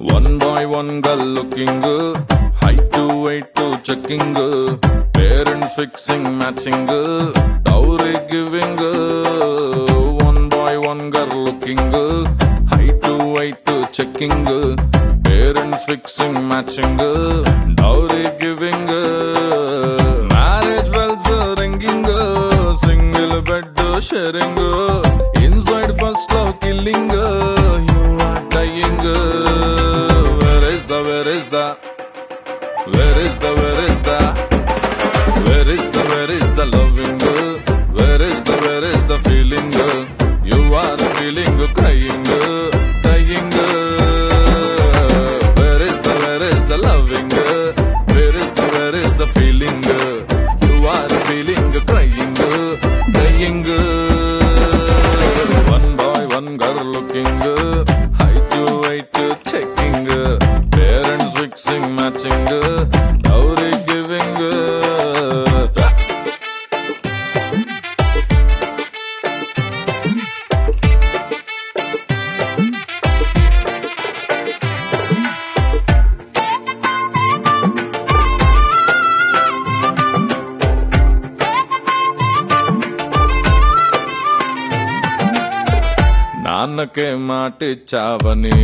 One boy, one girl looking height to weight to checking parents fixing matching dowry giving one boy, one girl looking height to weight to checking parents fixing matching dowry giving marriage bells ringing single bed sharing inside first love killing you are dying where is the where is the where is the where is the where is the where is the loving where is the where is the feeling you are feeling crying dying where is the where is the loving where is the where is the feeling you are feeling crying dying one boy one girl looking height to weight checking parents fixing matching dowry giving నాన్నకే మాటిచ్చావని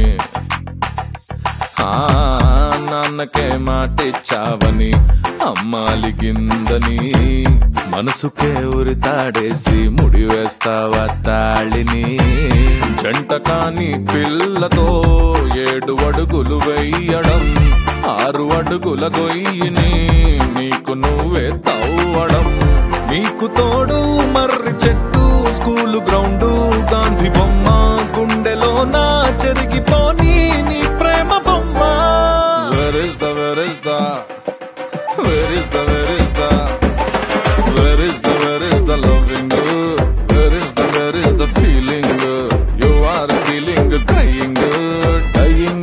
ఆ, నాన్నకే మాటిచ్చావని అమ్మాలిగిందని మనసుకే ఉరితాడేసి ముడి వేస్తావా తాళిని జంట కాని పిల్లతో ఏడు అడుగులు వెయ్యడం ఆరు అడుగుల గొయ్యిని నీకు నువ్వే తవ్వడం నీకు తోడు మర్రి చెట్టు స్కూలు గ్రౌండ్ గాంధీ బొమ్మ గుండెలో నా చెరిగిపోని నీ ప్రేమ బొమ్మ Where is the where is the where is the where is the where is the where is the loving where is the where is the feeling you are feeling crying dying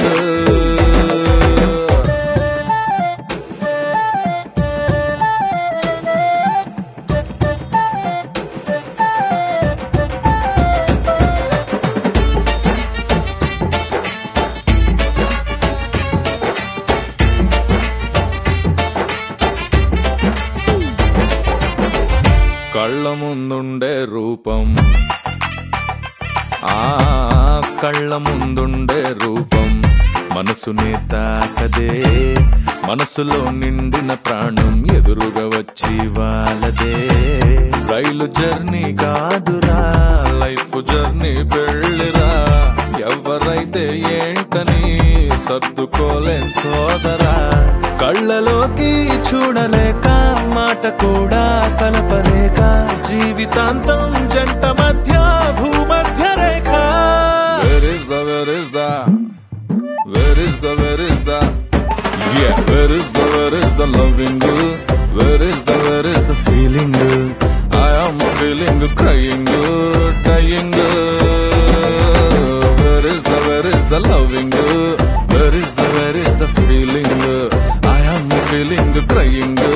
కళ్ళ ముందుండే రూపం ఆ కళ్ళ ముందుండే రూపం మనసునే తాకదే మనసులో నిండిన ప్రాణం ఎదురుగా వచ్చి వాళ్ళదే రైలు జర్నీ కాదురా లైఫ్ జర్నీ పెళ్ళిరా ఎవరైతే ఏంటని సర్దుకోలేం సోదరా కళ్ళలోకి చూడలేక మాట కూడా కలపలేక జీవితాంతం జంట మధ్య భూమధ్య రేఖ Where is the where is the where is the where is the yeah where is the where is the loving where is the where is the feeling I am feeling crying dying where is the where is the loving where is the where is the feeling I am feeling crying